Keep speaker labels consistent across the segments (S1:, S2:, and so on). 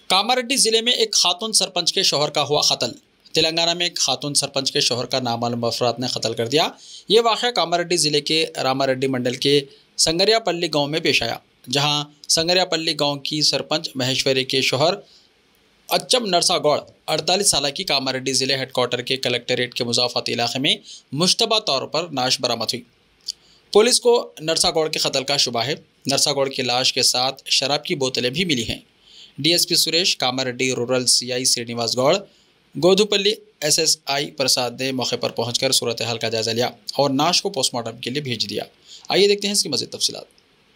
S1: कामारेड्डी जिले में एक खातून सरपंच के शोहर का हुआ कत्ल तेलंगाना में एक खातून सरपंच के शोहर का नामालूम अफराद ने कत्ल कर दिया ये वाक़ कामारेड्डी ज़िले के रामारेड्डी मंडल के संगरियापल्ली गांव में पेश आया जहां संगरियापल्ली गांव की सरपंच महेश्वरी के शोहर अच्चम नरसा गौड़ अड़तालीस साल की कामारेड्डी ज़िले हेडक्वार्टर के कलेक्ट्रेट के मुजाफत इलाके में मुशतबा तौर पर लाश बरामद हुई पुलिस को नरसा गौड़ के कत्ल का शुबा है नरसा गौड़ की लाश के साथ शराब की बोतलें भी मिली हैं DSP Suresh Kamareddy rural CI Srinivas Goud Godhupalli SSI Prasad ने मौके पर पहुंचकर सूरत हाल का जायजा लिया और नाश को पोस्टमार्टम के लिए भेज दिया आइए देखते हैं इसकी मजीद तफसीलात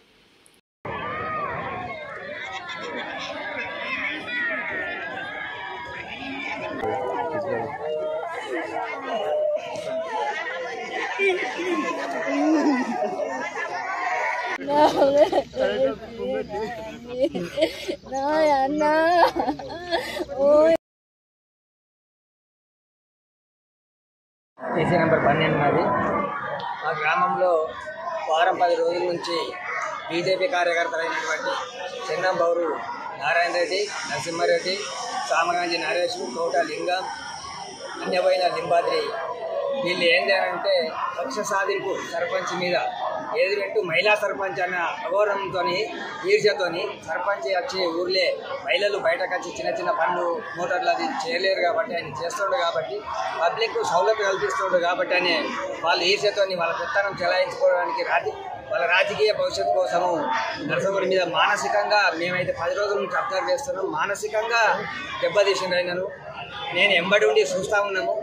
S2: నాయన ఓ
S3: టీసీ నెంబర్ పన్నెండు మాది మా గ్రామంలో వారం పది రోజుల నుంచి బీజేపీ కార్యకర్తలైనటువంటి చెన్నం బౌరు నారాయణ రెడ్డి నరసింహారెడ్డి సామగాంజి నరేష్ తోట లింగం అన్యమైన లింబాద్రి వీళ్ళు ఏంటి అని అంటే పక్ష సాధింపు సర్పంచ్ మీద ఏది పెట్టు మహిళా సర్పంచ్ అన్న అగౌరవంతో ఈర్ష్యతోని సర్పంచ్ వచ్చి ఊర్లే మహిళలు బయటకు వచ్చి చిన్న చిన్న పనులు మోటార్లు అది చేయలేరు కాబట్టి ఆయన చేస్తుండు కాబట్టి పబ్లిక్ సౌలభ్యం కల్పిస్తుండు కాబట్టి అని వాళ్ళు ఈర్ష్యతోని వాళ్ళ పెత్తనం చెలాయించుకోవడానికి రాజీ వాళ్ళ రాజకీయ భవిష్యత్తు కోసము నరసగుడి మీద మానసికంగా మేమైతే పది రోజుల నుంచి అబ్జర్వ్ చేస్తున్నాం మానసికంగా దెబ్బతీసిండు ఆయనను నేను ఎంబడి ఉండి చూస్తూ ఉన్నాము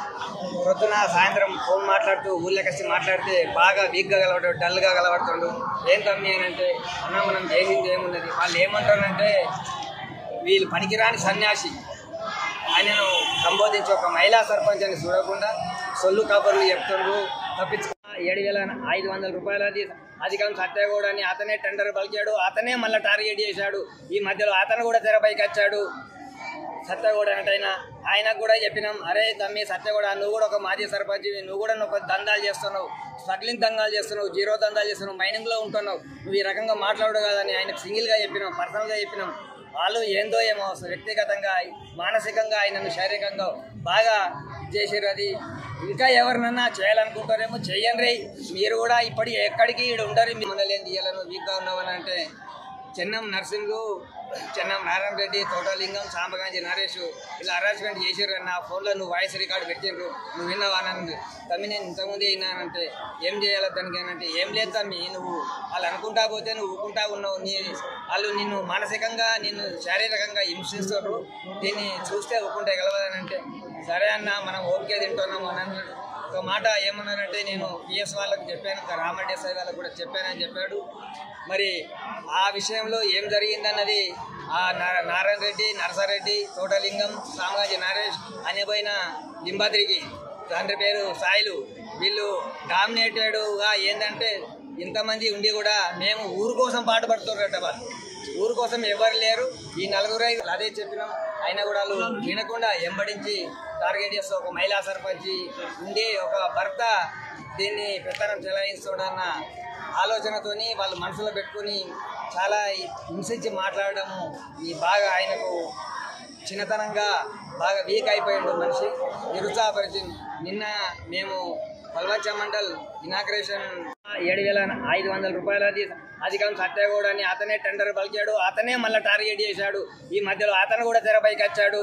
S3: పొద్దున సాయంత్రం ఫోన్ మాట్లాడుతూ ఊళ్ళోకి వచ్చి మాట్లాడితే బాగా వీక్గా కలవడు డల్గా కలవడుతుండు ఏం తమ్మి అని అంటే అన్న మనం చేసింది ఏమున్నది వాళ్ళు ఏమంటారంటే వీళ్ళు పనికిరాని సన్యాసి ఆయనను సంబోధించి ఒక మహిళా సర్పంచ్ అని చూడకుండా సొల్లు కబుర్లు చెప్తుండ్రు తప్పించుకున్న ఏడు వేల ఐదు వందల రూపాయలది అధికం సత్యగౌడ్ అని అతనే టెండర్ పలికాడు అతనే మళ్ళీ టార్గెట్ చేశాడు ఈ మధ్యలో అతను కూడా తెరపైకి వచ్చాడు సత్యగౌడ అంటైనా ఆయనకు కూడా చెప్పినాం అరే తమ్మి సత్యగౌడ నువ్వు కూడా ఒక మాజీ సర్పంచ్ నువ్వు కూడా ఒక దందాలు చేస్తున్నావు స్ట్రగ్లింగ్ దందాలు చేస్తున్నావు జీరో దందాలు చేస్తున్నావు మైనింగ్లో ఉంటున్నావు నువ్వు ఈ రకంగా మాట్లాడు కదని ఆయనకు సింగిల్గా చెప్పినాం పర్సనల్గా చెప్పినాం వాళ్ళు ఏందో ఏమో వ్యక్తిగతంగా మానసికంగా ఆయనను శారీరకంగా బాగా చేసారు అది ఇంకా ఎవరినన్నా చేయాలనుకుంటారేమో చెయ్యండి మీరు కూడా ఇప్పటి ఎక్కడికి ఈడు ఉండరు మీ మనలేని తీయాలను వీక్గా ఉన్నామని అంటే చెన్నం నర్సింగు చెన్నం నారాయణ రెడ్డి తోటలింగం సాంబగాంజి నరేష్ ఇలా అరేంజ్మెంట్ చేసారు నా ఫోన్లో నువ్వు వాయిస్ రికార్డ్ పెట్టిండ్రు నువ్వు విన్నావానంది తమ్మి నేను ఇంతకుముందే విన్నానంటే ఏం చేయాలి దానికి అంటే ఏం లేదు తమ్మి నువ్వు వాళ్ళు అనుకుంటా పోతే నువ్వు ఊకుంటా ఉన్నావు నీ వాళ్ళు నిన్ను మానసికంగా నిన్ను శారీరకంగా హింసిస్తారు దీన్ని చూస్తే ఊకుంటే గెలవదని అంటే సరే అన్న మనం ఓపికే తింటున్నాము అని అన్నాడు ఒక మాట ఏమన్నారంటే నేను పిఎస్ వాళ్ళకి చెప్పాను ఇంకా రామరెడ్డి ఎస్ఐ వాళ్ళకి కూడా చెప్పానని చెప్పాడు మరి ఆ విషయంలో ఏం జరిగిందన్నది ఆ నా- నారాయణ రెడ్డి నరసారెడ్డి తోటలింగం సామగాజి నరేష్ అనేపోయిన లింబాద్రికి తండ్రి పేరు సాయిలు వీళ్ళు డామినేటెడ్గా ఏంటంటే ఇంతమంది ఉండి కూడా మేము ఊరు కోసం పాటుపడుతున్నట్ట వాళ్ళు ఊరు కోసం ఎవరు లేరు ఈ నలుగురు ఐదు అదే చెప్పినాం అయినా కూడా వాళ్ళు వినకుండా ఎంబడించి టార్గెట్ చేస్తూ ఒక మహిళా సర్పంచి ఉండి ఒక భర్త దీన్ని పెత్తనం చెలాయిస్తుండన్న ఆలోచనతోని వాళ్ళు మనసులో పెట్టుకొని చాలా హింసించి మాట్లాడడము ఈ బాగా ఆయనకు చిన్నతనంగా బాగా వీక్ అయిపోయిండు మనిషి నిరుత్సాహపరిచి నిన్న మేము పల్వచ్చ మండల్ ఇనాగ్రేషన్ ఏడు వేల ఐదు వందల రూపాయలది అధికం సత్యగౌడ్ అని అతనే టెండర్ పలికాడు అతనే మళ్ళీ టార్గెట్ చేశాడు ఈ మధ్యలో అతను కూడా తెరపైకి వచ్చాడు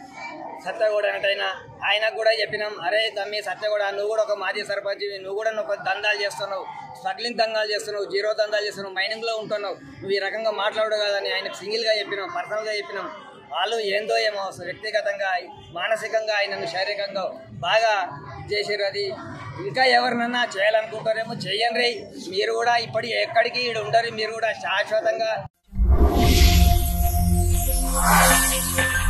S3: సత్యగౌడ అంటైనా ఆయనకు కూడా చెప్పినాం అరే తమ్మి సత్యగౌడ నువ్వు కూడా ఒక మాజీ సర్పంచ్ నువ్వు కూడా ఒక దందాలు చేస్తున్నావు స్ట్రగ్లింగ్ దందాలు చేస్తున్నావు జీరో దందాలు చేస్తున్నావు మైనింగ్లో ఉంటున్నావు నువ్వు ఈ రకంగా మాట్లాడు కదని ఆయనకు సింగిల్గా చెప్పినాం పర్సనల్గా చెప్పినాం వాళ్ళు ఏందో ఏమో వ్యక్తిగతంగా మానసికంగా ఆయనను శారీరకంగా బాగా చేసారు అది ఇంకా ఎవరినన్నా చేయాలనుకుంటారేమో చెయ్యండి మీరు కూడా ఇప్పటి ఎక్కడికి ఈడు ఉండరు మీరు కూడా శాశ్వతంగా